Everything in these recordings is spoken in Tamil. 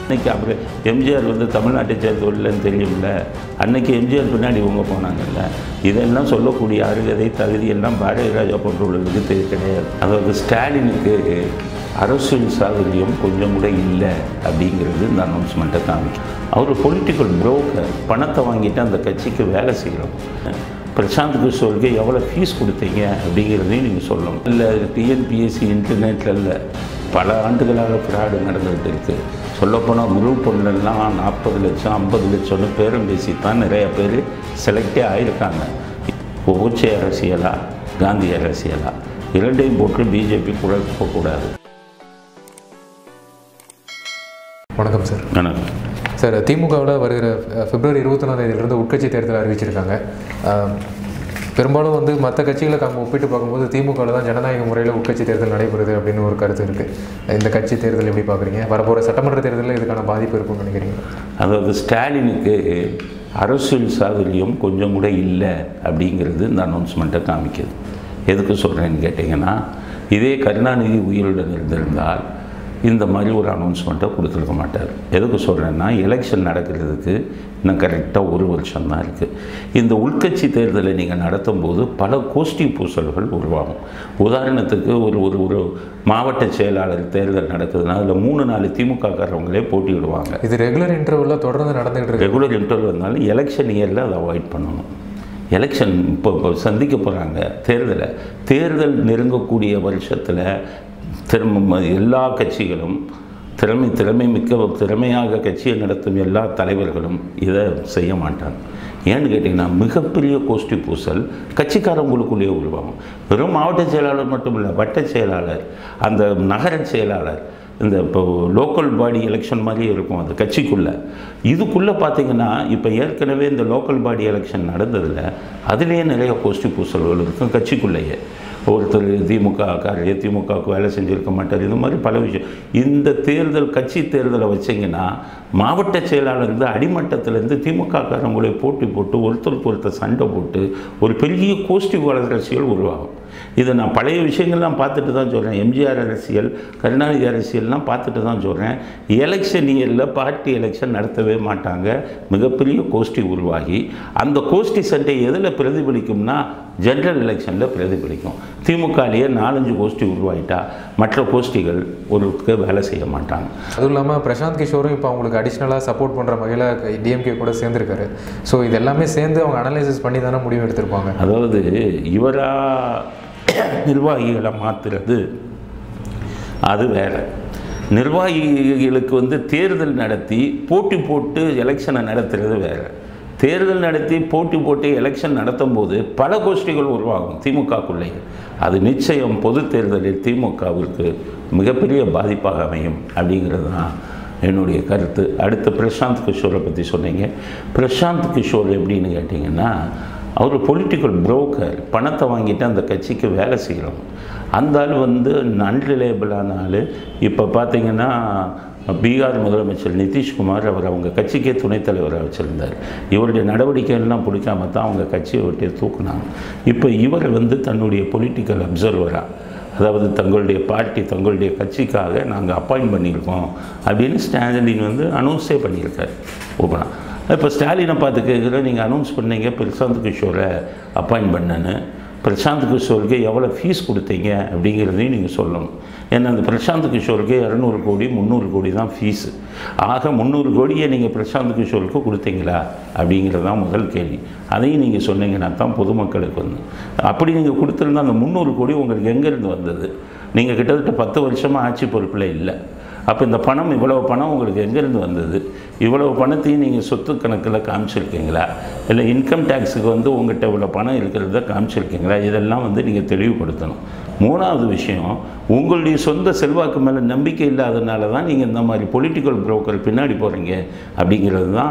இன்னைக்கு அப்புறம் எம்ஜிஆர் வந்து தமிழ்நாட்டை சேர்ந்தவர்கள்னு தெரியும்ல அன்னைக்கு எம்ஜிஆர் பின்னாடி இவங்க போனாங்கல்ல இதெல்லாம் சொல்லக்கூடிய அருகதை தகுதி எல்லாம் பாரதிய ராஜா போன்றவர்களுக்கு தெரிய கிடையாது அதாவது ஸ்டாலினுக்கு அரசியல் சாதுரியம் கொஞ்சம் கூட இல்லை அப்படிங்கிறது இந்த அனௌன்ஸ்மெண்ட்டை காமிக்கும் அவர் பொலிட்டிக்கல் புரோக்கர் பணத்தை வாங்கிட்டு அந்த கட்சிக்கு வேலை செய்கிறோம் பிரசாந்த் கிஷோருக்கு எவ்வளோ ஃபீஸ் கொடுத்தீங்க அப்படிங்கிறதையும் நீங்கள் சொல்லணும் இல்லை டிஎன்பிஎஸ்சி இன்டர்நெட்டில் இல்லை பல ஆண்டுகளாக ஃப்ராடு நடந்துகிட்டு இருக்குது சொல்லப்போனால் குரூப் ஒன்றுலாம் நாற்பது லட்சம் ஐம்பது லட்சம்னு பேரம் பேசி தான் நிறைய பேர் செலக்டே ஆகியிருக்காங்க ஓச்சை அரசியலா காந்தி அரசியலா இரண்டையும் போட்டு பிஜேபி குரல் போகக்கூடாது வணக்கம் சார் வணக்கம் சார் திமுகவில் வருகிற அஹ், பிப்ரவரி இருபத்தொன்னாம் தேதியிலிருந்து உட்கட்சி தேர்தல் அறிவிச்சிருக்காங்க அஹ், பெரும்பாலும் வந்து மற்ற கட்சிகளை நம்ம ஒப்பிட்டு பார்க்கும்போது திமுகவில் தான் ஜனநாயக முறையில் உட்கட்சி தேர்தல் நடைபெறுது அப்படின்னு ஒரு கருத்து இருக்குது இந்த கட்சி தேர்தல் எப்படி பார்க்குறீங்க வரப்போகிற சட்டமன்ற தேர்தலில் இதுக்கான பாதிப்பு இருக்கும்னு நினைக்கிறீங்க அதாவது ஸ்டாலினுக்கு அரசியல் சாதுரியம் கொஞ்சம் கூட இல்லை அப்படிங்கிறது இந்த அனௌன்ஸ்மெண்ட்டை காமிக்குது எதுக்கு சொல்கிறேன்னு கேட்டிங்கன்னா இதே கருணாநிதி உயிருடன் இருந்திருந்தால் இந்த மாதிரி ஒரு அனௌன்ஸ்மெண்ட்டை கொடுத்துருக்க மாட்டார் எதுக்கு சொல்கிறேன்னா எலெக்ஷன் நடக்கிறதுக்கு இன்னும் கரெக்டாக ஒரு வருஷம் தான் இருக்குது இந்த உள்கட்சி தேர்தலை நீங்கள் நடத்தும் போது பல கோஷ்டி பூசல்கள் உருவாகும் உதாரணத்துக்கு ஒரு ஒரு ஒரு மாவட்ட செயலாளர் தேர்தல் நடக்குதுன்னா அதில் மூணு நாலு திமுககாரவங்களே போட்டியிடுவாங்க இது ரெகுலர் இன்டர்வலில் தொடர்ந்து நடந்துகிட்டு இருக்கு ரெகுலர் இன்டர்வியூ வந்தாலும் எலெக்ஷன் இயரில் அதை அவாய்ட் பண்ணணும் எலெக்ஷன் இப்போ இப்போ சந்திக்க போகிறாங்க தேர்தலை தேர்தல் நெருங்கக்கூடிய வருஷத்தில் திரும்ப எல்லா கட்சிகளும் திறமை திறமை மிக்க திறமையாக கட்சியை நடத்தும் எல்லா தலைவர்களும் இதை செய்ய மாட்டாங்க ஏன்னு கேட்டிங்கன்னா மிகப்பெரிய கோஷ்டி பூசல் கட்சிக்காரங்களுக்குள்ளேயே உருவாகும் வெறும் மாவட்ட செயலாளர் மட்டும் இல்லை வட்ட செயலாளர் அந்த நகர செயலாளர் இந்த இப்போ லோக்கல் பாடி எலெக்ஷன் மாதிரி இருக்கும் அது கட்சிக்குள்ளே இதுக்குள்ளே பார்த்தீங்கன்னா இப்போ ஏற்கனவே இந்த லோக்கல் பாடி எலெக்ஷன் நடந்ததில் அதுலேயே நிறைய கோஷ்டி பூசல்கள் இருக்கும் கட்சிக்குள்ளேயே ஒருத்தர் திமுக காரர் திமுகவுக்கு வேலை செஞ்சுருக்க மாட்டார் இது மாதிரி பல விஷயம் இந்த தேர்தல் கட்சி தேர்தலை வச்சிங்கன்னா மாவட்ட செயலாளர் இருந்து அடிமட்டத்திலேருந்து திமுக காரங்களை போட்டி போட்டு ஒருத்தருக்கு ஒருத்தர் சண்டை போட்டு ஒரு பெரிய கோஷ்டி அரசியல் உருவாகும் இதை நான் பழைய விஷயங்கள்லாம் பார்த்துட்டு தான் சொல்கிறேன் எம்ஜிஆர் அரசியல் கருணாநிதி அரசியல்லாம் பார்த்துட்டு தான் சொல்கிறேன் எலெக்ஷன் இயரில் பார்ட்டி எலெக்ஷன் நடத்தவே மாட்டாங்க மிகப்பெரிய கோஷ்டி உருவாகி அந்த கோஷ்டி சண்டை எதில் பிரதிபலிக்கும்னா ஜென்ரல் எலெக்ஷனில் பிரதிபலிக்கும் திமுகலேயே நாலஞ்சு கோஷ்டி உருவாயிட்டா மற்ற கோஷ்டிகள் ஒரு வேலை செய்ய மாட்டாங்க அதுவும் இல்லாமல் பிரசாந்த் கிஷோரும் இப்போ அவங்களுக்கு அடிஷ்னலாக சப்போர்ட் பண்ணுற வகையில் டிஎம்கே கூட சேர்ந்துருக்காரு ஸோ இது எல்லாமே சேர்ந்து அவங்க அனலைசிஸ் பண்ணி தானே முடிவு எடுத்திருப்பாங்க அதாவது இவரா நிர்வாகிகளை மாற்றுறது அது வேற நிர்வாகிகளுக்கு வந்து தேர்தல் நடத்தி போட்டி போட்டு எலெக்ஷனை நடத்துறது வேற தேர்தல் நடத்தி போட்டி போட்டு எலெக்ஷன் நடத்தும் போது பல கோஷ்டிகள் உருவாகும் திமுகக்குள்ளேயே அது நிச்சயம் பொது தேர்தலில் திமுகவிற்கு மிகப்பெரிய பாதிப்பாக அமையும் அப்படிங்கிறது தான் என்னுடைய கருத்து அடுத்து பிரசாந்த் கிஷோரை பற்றி சொன்னீங்க பிரசாந்த் கிஷோர் எப்படின்னு கேட்டிங்கன்னா அவர் பொலிட்டிக்கல் புரோக்கர் பணத்தை வாங்கிட்டு அந்த கட்சிக்கு வேலை செய்கிறோம் அந்த ஆள் வந்து அன்ரிலேபிளான ஆள் இப்போ பார்த்தீங்கன்னா பீகார் முதலமைச்சர் நிதிஷ்குமார் அவர் அவங்க கட்சிக்கே துணைத் தலைவராக வச்சுருந்தார் இவருடைய நடவடிக்கைகள்லாம் பிடிக்காம தான் அவங்க கட்சியை விட்டு தூக்குனாங்க இப்போ இவர் வந்து தன்னுடைய பொலிட்டிக்கல் அப்சர்வராக அதாவது தங்களுடைய பார்ட்டி தங்களுடைய கட்சிக்காக நாங்கள் அப்பாயின்ட் பண்ணியிருக்கோம் அப்படின்னு ஸ்டாலின் வந்து அனௌன்ஸே பண்ணியிருக்காரு ஓப்பனாக இப்போ ஸ்டாலினை பார்த்து கேட்குறேன் நீங்கள் அனௌன்ஸ் பண்ணீங்க பிரசாந்த் கிஷோரை அப்பாயின்ட் பண்ணேன்னு பிரசாந்த் கிஷோருக்கு எவ்வளோ ஃபீஸ் கொடுத்தீங்க அப்படிங்கிறதையும் நீங்கள் சொல்லணும் ஏன்னா அந்த பிரசாந்த் கிஷோருக்கு இரநூறு கோடி முந்நூறு கோடி தான் ஃபீஸு ஆக முந்நூறு கோடியை நீங்கள் பிரசாந்த் கிஷோருக்கு கொடுத்தீங்களா அப்படிங்கிறது தான் முதல் கேள்வி அதையும் நீங்கள் சொன்னீங்கன்னா தான் பொதுமக்களுக்கு வந்து அப்படி நீங்கள் கொடுத்துருந்தா அந்த முந்நூறு கோடி உங்களுக்கு எங்கேருந்து வந்தது நீங்கள் கிட்டத்தட்ட பத்து வருஷமாக ஆட்சி பொறுப்பில் இல்லை அப்போ இந்த பணம் இவ்வளவு பணம் உங்களுக்கு எங்கேருந்து வந்தது இவ்வளவு பணத்தையும் நீங்கள் சொத்து கணக்கில் காமிச்சிருக்கீங்களா இல்லை இன்கம் டேக்ஸுக்கு வந்து உங்கள்கிட்ட இவ்வளோ பணம் இருக்கிறத காமிச்சிருக்கீங்களா இதெல்லாம் வந்து நீங்கள் தெளிவுபடுத்தணும் மூணாவது விஷயம் உங்களுடைய சொந்த செல்வாக்கு மேலே நம்பிக்கை இல்லாதனால தான் நீங்கள் இந்த மாதிரி பொலிட்டிக்கல் புரோக்கர் பின்னாடி போகிறீங்க அப்படிங்கிறது தான்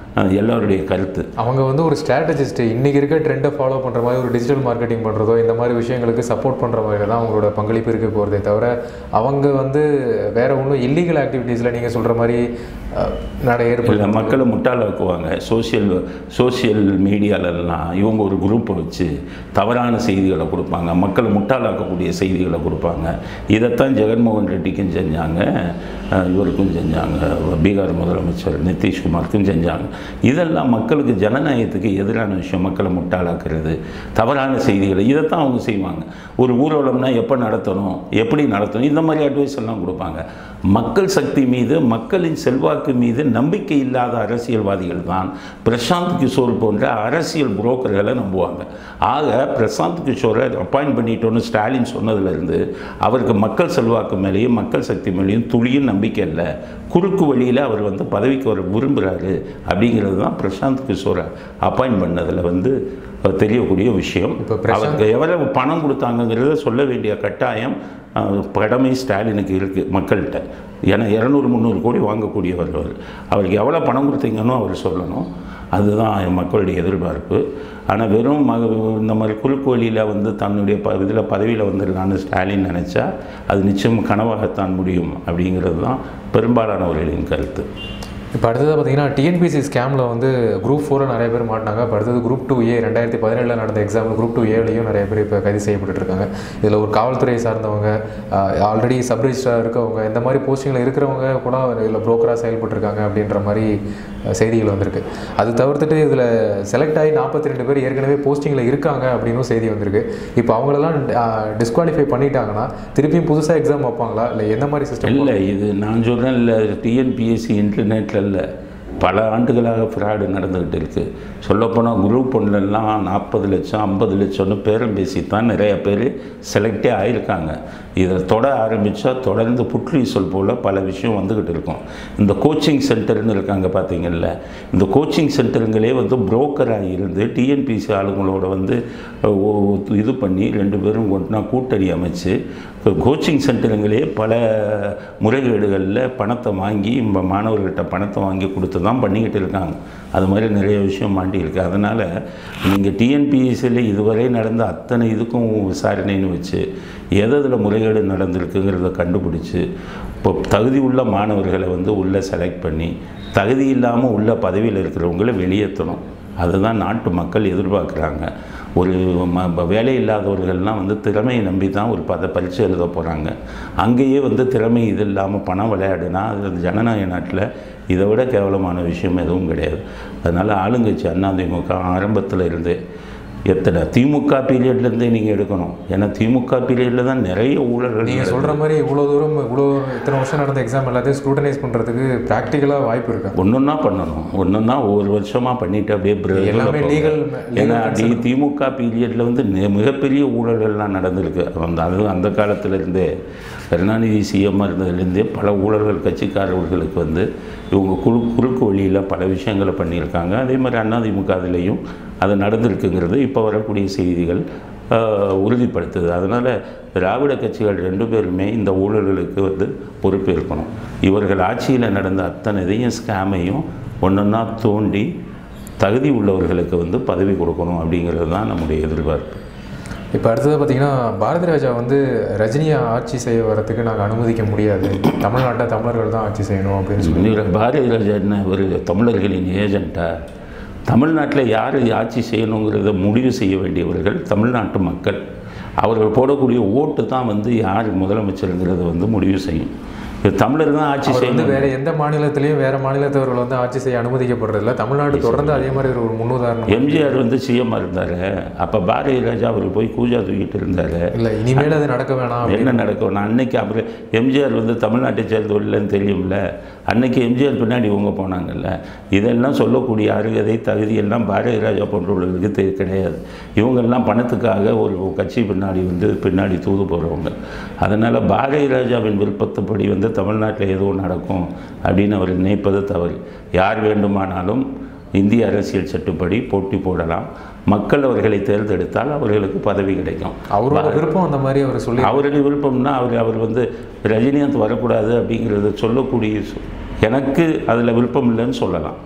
அஹ், எல்லாருடைய கருத்து அவங்க வந்து ஒரு ஸ்ட்ராட்டஜிஸ்ட் இன்னைக்கு இருக்க ட்ரெண்டை ஃபாலோ பண்ணுற மாதிரி ஒரு டிஜிட்டல் மார்க்கெட்டிங் பண்ணுறதோ இந்த மாதிரி விஷயங்களுக்கு சப்போர்ட் பண்ணுற மாதிரி தான் அவங்களோட பங்களிப்பு இருக்க போகிறதே தவிர அவங்க வந்து வேற ஒன்றும் இல்லீகல் ஆக்டிவிட்டீஸில் நீங்கள் சொல்கிற மாதிரி அஹ், நட ஏற்படு இல்லை மக்களை முட்டாளாக்குவாங்க சோஷியல் சோஷியல் மீடியாலெல்லாம் இவங்க ஒரு குரூப்பை வச்சு தவறான செய்திகளை கொடுப்பாங்க மக்களை முட்டாளாக்கக்கூடிய செய்திகளை கொடுப்பாங்க இதைத்தான் ஜெகன்மோகன் ரெட்டிக்கும் செஞ்சாங்க அஹ், இவருக்கும் செஞ்சாங்க பீகார் முதலமைச்சர் நிதிஷ்குமாருக்கும் செஞ்சாங்க இதெல்லாம் மக்களுக்கு ஜனநாயகத்துக்கு எதிரான விஷயம் மக்களை முட்டாளாக்குறது தவறான செய்திகளை இதைத்தான் அவங்க செய்வாங்க ஒரு ஊர்வலம்னா எப்போ நடத்தணும் எப்படி நடத்தணும் இந்த மாதிரி அட்வைஸ் எல்லாம் கொடுப்பாங்க மக்கள் சக்தி மீது மக்களின் செல்வாக்கு மீது நம்பிக்கை இல்லாத அரசியல்வாதிகள் தான் பிரசாந்த் கிஷோர் போன்ற அரசியல் புரோக்கர்களை நம்புவாங்க ஆக பிரசாந்த் கிஷோரை அப்பாயிண்ட் பண்ணிட்டோன்னு ஸ்டாலின் சொன்னதுலேருந்து அவருக்கு மக்கள் செல்வாக்கு மேலேயும் மக்கள் சக்தி மேலேயும் துளியும் நம்பிக்கை இல்லை குறுக்கு வழியில் அவர் வந்து பதவிக்கு வர விரும்புகிறாரு அப்படிங்கிறது தான் பிரசாந்த் கிஷோரை அப்பாயிண்ட் பண்ணதில் வந்து தெரியக்கூடிய விஷயம் இப்போ பிரசாந்த் அவருக்கு எவ்வளவு பணம் கொடுத்தாங்கங்கிறத சொல்ல வேண்டிய கட்டாயம் அஹ், கடமை ஸ்டாலினுக்கு இருக்குது மக்கள்கிட்ட ஏன்னா இரநூறு முந்நூறு கோடி வாங்கக்கூடியவர் அவர் அவருக்கு எவ்வளோ பணம் கொடுத்தீங்கன்னு அவர் சொல்லணும் அதுதான் மக்களுடைய எதிர்பார்ப்பு ஆனால் வெறும் ம இந்த மாதிரி குறுக்கு வழியில் வந்து தன்னுடைய ப இதில் பதவியில் வந்துடலான்னு ஸ்டாலின் நினச்சா அது நிச்சயம் கனவாகத்தான் முடியும் அப்படிங்கிறது தான் பெரும்பாலானவர்களின் கருத்து இப்போ அடுத்தது பார்த்தீங்கன்னா டிஎன்பிசி ஸ்கேமில் வந்து குரூப் ஃபோரில் நிறைய பேர் மாட்டினாங்க இப்போ அடுத்தது குரூப் டூ ஏ ரெண்டாயிரத்தி பதினேழில் நடந்த எக்ஸாமில் குரூப் டூ ஏலையும் நிறைய பேர் இப்போ கைது செய்யப்பட்டு இருக்காங்க இதில் ஒரு காவல்துறையை சார்ந்தவங்க ஆல்ரெடி சப் ரிஜிஸ்டராக இருக்கவங்க இந்த மாதிரி போஸ்டிங்கில் இருக்கிறவங்க கூட இதில் புரோக்கராக செயல்பட்டுருக்காங்க அப்படின்ற மாதிரி அஹ், செய்திகள் வந்திருக்கு அது தவிர்த்துட்டு இதில் செலக்ட் ஆகி நாற்பத்தி ரெண்டு பேர் ஏற்கனவே போஸ்டிங்கில் இருக்காங்க அப்படின்னும் செய்தி வந்திருக்கு இப்போ அவங்களெல்லாம் டிஸ்குவாலிஃபை பண்ணிட்டாங்கன்னா திருப்பியும் புதுசாக எக்ஸாம் வைப்பாங்களா இல்லை எந்த மாதிரி சிஸ்டம் இல்லை இது நான் சொல்கிறேன் இல்லை டிஎன்பிஎஸ்சி இன்டர்நெட்டில் இல்லை பல ஆண்டுகளாக ஃப்ராடு நடந்துக்கிட்டு இருக்குது சொல்லப்போனால் குரூப் ஒன்றுலாம் நாற்பது லட்சம் ஐம்பது லட்சம்னு பேரம் பேசி தான் நிறைய பேர் செலக்டே ஆயிருக்காங்க இதை தொட ஆரம்பித்தா தொடர்ந்து புற்றுஈசல் போல் பல விஷயம் வந்துக்கிட்டு இருக்கும் இந்த கோச்சிங் சென்டர்னு இருக்காங்க பார்த்தீங்கல்ல இந்த கோச்சிங் சென்டருங்களே வந்து புரோக்கராக இருந்து டிஎன்பிசி ஆளுங்களோட வந்து அஹ், ஒ- ஒ- இது பண்ணி ரெண்டு பேரும் ஒன்றா கூட்டணி அமைச்சு கோச்சிங் சென்டருங்களே பல முறைகேடுகளில் பணத்தை வாங்கி நம்ம மாணவர்கள்ட்ட பணத்தை வாங்கி கொடுத்து தான் பண்ணிக்கிட்டு இருக்காங்க அது மாதிரி நிறைய விஷயம் மாட்டியிருக்கு அதனால் நீங்கள் டிஎன்பிஎஸ்சியில் இதுவரை நடந்த அத்தனை இதுக்கும் விசாரணைன்னு வச்சு எது எதில் முறைகேடு நடந்திருக்குங்கிறத கண்டுபிடிச்சி இப்போ தகுதி உள்ள மாணவர்களை வந்து உள்ளே செலக்ட் பண்ணி தகுதி இல்லாமல் உள்ள பதவியில் இருக்கிறவங்கள வெளியேற்றணும் அதுதான் நாட்டு மக்கள் எதிர்பார்க்குறாங்க ஒரு ம ப- வேலை இல்லாதவர்கள்லாம் வந்து திறமையை நம்பி தான் ஒரு பத பரீட்சை எழுத போகிறாங்க அங்கேயே வந்து திறமை இது இல்லாமல் பணம் விளையாடுனா அது ஜனநாயக நாட்டில் இதை விட கேவலமான விஷயம் எதுவும் கிடையாது அதனால் ஆளுங்கட்சி அதிமுக ஆரம்பத்தில் இருந்தே எத்தனை திமுக பீரியட்லேருந்தே நீங்கள் எடுக்கணும் ஏன்னா திமுக பீரியடில் தான் நிறைய ஊழல்கள் நீங்கள் சொல்கிற மாதிரி இவ்வளோ தூரம் இவ்வளோ இத்தனை வருஷம் நடந்த எக்ஸாம் எல்லாத்தையும் ஸ்க்ரூட்டனைஸ் பண்ணுறதுக்கு ப்ராக்டிக்கலாக வாய்ப்பு இருக்கா ஒன்றுன்னா பண்ணணும் ஒன்றுன்னா ஒவ்வொரு வருஷமாக பண்ணிட்டு அப்படியே break ல எல்லாமே போகணும். legal- ஏன்னா legal டி திமுக பீரியடில் வந்து நி- மிகப்பெரிய ஊழல்கள்லாம் நடந்திருக்கு அந்த அது அந்த காலத்திலேருந்தே கருணாநிதி சிஎம்மாக இருந்ததுலேருந்தே பல ஊழல்கள் கட்சிக்காரர்களுக்கு வந்து இவங்க குறு குறுக்கு வழியில் பல விஷயங்களை பண்ணியிருக்காங்க அதே மாதிரி அதிமுக அதுலேயும் அது நடந்திருக்குங்கிறது இப்போ வரக்கூடிய செய்திகள் ஆஹ், உறுதிப்படுத்துது அதனால் திராவிட கட்சிகள் ரெண்டு பேருமே இந்த ஊழல்களுக்கு வந்து பொறுப்பேற்கணும் இவர்கள் ஆட்சியில் நடந்த அத்தனை இதையும் ஸ்கேமையும் ஒன்றொன்னா தோண்டி தகுதி உள்ளவர்களுக்கு வந்து பதவி கொடுக்கணும் அப்படிங்கிறது தான் நம்முடைய எதிர்பார்ப்பு இப்போ அடுத்தது பார்த்தீங்கன்னா பாரதி ராஜா வந்து ரஜினியை ஆட்சி செய்ய வரதுக்கு நாங்கள் அனுமதிக்க முடியாது தமிழ்நாட்டை தமிழர்கள் தான் ஆட்சி செய்யணும் அப்படின்னு சொல்லி இவர் பாரதி ராஜா என்ன ஒரு தமிழர்களின் ஏஜென்ட்டா தமிழ்நாட்டில் யார் ஆட்சி செய்யணுங்கிறத முடிவு செய்ய வேண்டியவர்கள் தமிழ்நாட்டு மக்கள் அவர்கள் போடக்கூடிய ஓட்டு தான் வந்து யார் முதலமைச்சருங்கிறத வந்து முடிவு செய்யும் இது தமிழர் தான் ஆட்சி அவர் வந்து செய்யணும் வேற எந்த மாநிலத்திலையும் வேற மாநிலத்தவர்கள் வந்து ஆட்சி செய்ய அனுமதிக்கப்படுறதில்ல தமிழ்நாடு தொடர்ந்து அதே மாதிரி ஒரு முன்னுதாரணம் எம்ஜிஆர் வந்து சிஎம்மாக இருந்தார் அப்போ பாரதி ராஜா அவர் போய் கூஜா தூக்கிட்டு இருந்தார் இல்லை இனிமேல் அது நடக்க வேணாம் என்ன நடக்கும் நான் அன்னைக்கு அவர் எம்ஜிஆர் வந்து தமிழ்நாட்டை சேர்ந்தவர் இல்லைன்னு தெரியும்ல அன்னைக்கு எம்ஜிஆர் பின்னாடி இவங்க போனாங்கல்ல இதெல்லாம் சொல்லக்கூடிய அருகதை தகுதி எல்லாம் பாரதி ராஜா போன்றவர்களுக்கு தெ கிடையாது இவங்கெல்லாம் பணத்துக்காக ஒரு கட்சி பின்னாடி வந்து பின்னாடி தூது போகிறவங்க அதனால் பாரதி ராஜாவின் விருப்பத்துப்படி வந்து தமிழ்நாட்டில் எதுவும் நடக்கும் அப்படின்னு அவர் நினைப்பது தவறு யார் வேண்டுமானாலும் இந்திய அரசியல் சட்டப்படி போட்டி போடலாம் மக்கள் அவர்களை தேர்ந்தெடுத்தால் அவர்களுக்கு பதவி கிடைக்கும் அவரோட விருப்பம் அந்த மாதிரி அவர் சொல்லி அவருடைய விருப்பம்னா அவர் அவர் வந்து ரஜினிகாந்த் வரக்கூடாது அப்படிங்கிறத சொல்லக்கூடிய சொ- எனக்கு அதில் விருப்பம் இல்லைன்னு சொல்லலாம்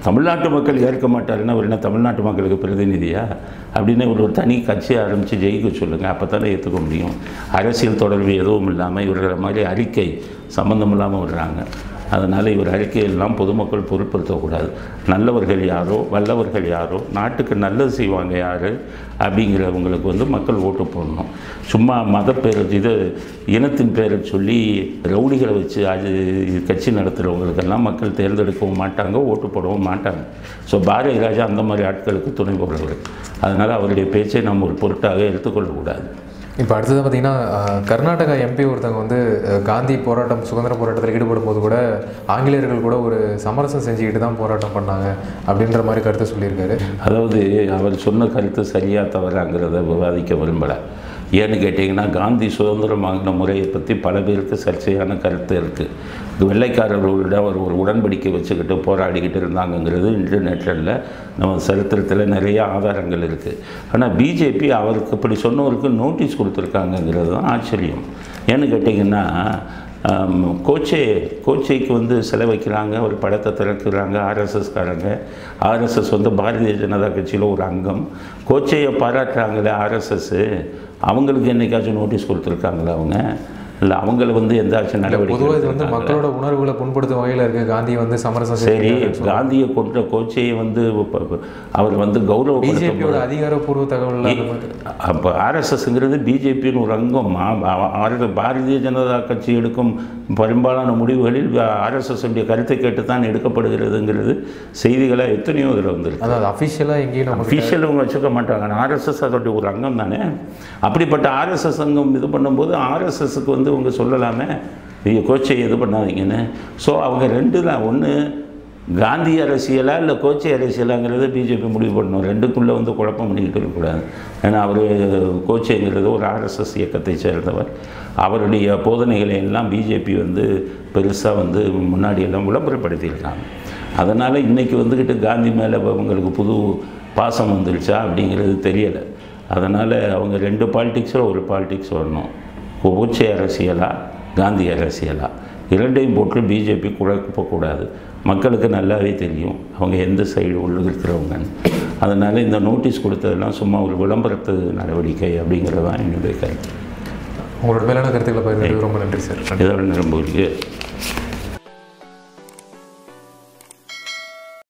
தமிழ்நாட்டு மக்கள் ஏற்க மாட்டாருன்னா அவர் என்ன தமிழ்நாட்டு மக்களுக்கு பிரதிநிதியா அப்படின்னு ஒரு ஒரு தனி கட்சி ஆரம்பித்து ஜெயிக்க சொல்லுங்கள் அப்போ தானே ஏற்றுக்க முடியும் அரசியல் தொடர்பு எதுவும் இல்லாமல் இவர்களை மாதிரி அறிக்கை சம்மந்தம் இல்லாமல் விடுறாங்க அதனால் இவர் அறிக்கையெல்லாம் பொதுமக்கள் பொருட்படுத்தக்கூடாது நல்லவர்கள் யாரோ வல்லவர்கள் யாரோ நாட்டுக்கு நல்லது செய்வாங்க யார் அப்படிங்கிறவங்களுக்கு வந்து மக்கள் ஓட்டு போடணும் சும்மா மத பேரை இது இனத்தின் பேரை சொல்லி ரவுடிகளை வச்சு அது கட்சி நடத்துகிறவங்களுக்கெல்லாம் மக்கள் தேர்ந்தெடுக்கவும் மாட்டாங்க ஓட்டு போடவும் மாட்டாங்க ஸோ பாரதி ராஜா அந்த மாதிரி ஆட்களுக்கு துணை போடுறவர் அதனால் அவருடைய பேச்சை நம்ம ஒரு பொருட்டாக எடுத்துக்கொள்ளக்கூடாது இப்போ அடுத்தது பார்த்தீங்கன்னா அஹ், கர்நாடகா எம்பி ஒருத்தவங்க வந்து அஹ், காந்தி போராட்டம் சுதந்திர போராட்டத்தில் ஈடுபடும் போது கூட ஆங்கிலேயர்கள் கூட ஒரு சமரசம் செஞ்சுக்கிட்டு தான் போராட்டம் பண்ணாங்க அப்படின்ற மாதிரி கருத்தை சொல்லியிருக்காரு அதாவது அவர் சொன்ன கருத்து சரியா தவறாங்கிறத விவாதிக்க விரும்பலை ஏன்னு கேட்டிங்கன்னா காந்தி சுதந்திரம் வாங்கின முறையை பற்றி பல பேருக்கு சர்ச்சையான கருத்து இருக்குது வெள்ளைக்காரர்களோட அவர் ஒரு உடன்படிக்கை வச்சுக்கிட்டு போராடிக்கிட்டு இருந்தாங்கங்கிறது இன்டர்நெட்டில் நம்ம சரித்திரத்தில் நிறைய ஆதாரங்கள் இருக்குது ஆனால் பிஜேபி அவருக்கு இப்படி சொன்னவருக்கு நோட்டீஸ் கொடுத்துருக்காங்கங்கிறது தான் ஆச்சரியம் ஏன்னு கேட்டிங்கன்னா ஆம், கோச்சே கோச்சைக்கு வந்து சிலை வைக்கிறாங்க ஒரு படத்தை திறக்கிறாங்க ஆர்எஸ்எஸ்காரங்க ஆர்எஸ்எஸ் வந்து பாரதிய ஜனதா கட்சியில் ஒரு அங்கம் கோச்சையை பாராட்டுறாங்களே ஆர்எஸ்எஸ் அவங்களுக்கு என்னைக்காச்சும் நோட்டீஸ் கொடுத்துருக்காங்களா அவங்க இல்லை அவங்கள வந்து எந்தாச்சும் நடவடிக்கை பொதுவாக இது வந்து எடுத்திருக்காங்களா? மக்களோட உணர்வுகளை புண்படுத்தும் வகையில் இருக்குது காந்தி வந்து சமரசம் சரி செஞ்சுக்கிட்டாருன்னு சொல்றாங்க. காந்தியை கொன்ற கோச்சையை வந்து ப- ப- அவர் வந்து கௌரவப்படுத்த பிஜேபியோட அதிகாரப்பூர்வ தகவல் அந்த மாதிரி அப்போ ஆர்எஸ்எஸ்ங்கிறது பிஜேபியின் ஒரு அங்கம் ஆ- ஆ- ஆர் பாரதிய ஜனதா கட்சி எடுக்கும் பெரும்பாலான முடிவுகளில் ஆர்எஸ்எஸ் உடைய கருத்தை கேட்டு தான் எடுக்கப்படுகிறதுங்கிறது செய்திகளாக எத்தனையோ இதில் வந்திருக்கு அதாவது அஃபிஷியலாக எங்கேயும் நமக்கு அஃபிஷியல் அவங்க வச்சுக்க மாட்டாங்க ஆர்எஸ்எஸ் அதோடைய ஒரு அங்கம் தானே அப்படிப்பட்ட ஆர்எஸ்எஸ் அங்கம் இது பண்ணும்போது ஆர்எஸ்எஸ்க்கு வந்து அவங்க சொல்லலாமே நீங்கள் கோச்சை இது பண்ணாதீங்கன்னு ஸோ அவங்க ரெண்டு தான் ஒன்று காந்தி அரசியலா இல்லை கோச்சை அரசியலாங்கிறத பிஜேபி முடிவு பண்ணணும் ரெண்டுக்குள்ளே வந்து குழப்பம் பண்ணிக்கிட்டு இருக்கக்கூடாது ஏன்னா அவர் கோச்சைங்கிறது ஒரு ஆர்எஸ்எஸ் இயக்கத்தை சேர்ந்தவர் அவருடைய போதனைகளை எல்லாம் பிஜேபி வந்து பெருசாக வந்து முன்னாடி எல்லாம் விளம்பரப்படுத்தியிருக்காங்க அதனால் இன்றைக்கி வந்துக்கிட்டு காந்தி மேலே அவங்களுக்கு புது பாசம் வந்துருச்சா அப்படிங்கிறது தெரியலை அதனால் அவங்க ரெண்டு பாலிடிக்ஸில் ஒரு பாலிடிக்ஸ் வரணும் கோச்சை அரசியலா காந்தி அரசியலா இரண்டையும் போட்டு பிஜேபி குழப்பக்கூடாது மக்களுக்கு நல்லாவே தெரியும் அவங்க எந்த சைடு உள்ள இருக்கிறவங்கன்னு அதனால் இந்த நோட்டீஸ் கொடுத்ததெல்லாம் சும்மா ஒரு விளம்பரத்து நடவடிக்கை அப்படிங்கிறது தான் என்னுடைய கருத்து உங்களோட மேலான கருத்துக்களை பகிர்ந்தது ரொம்ப நன்றி சார் இதோட நிரம்ப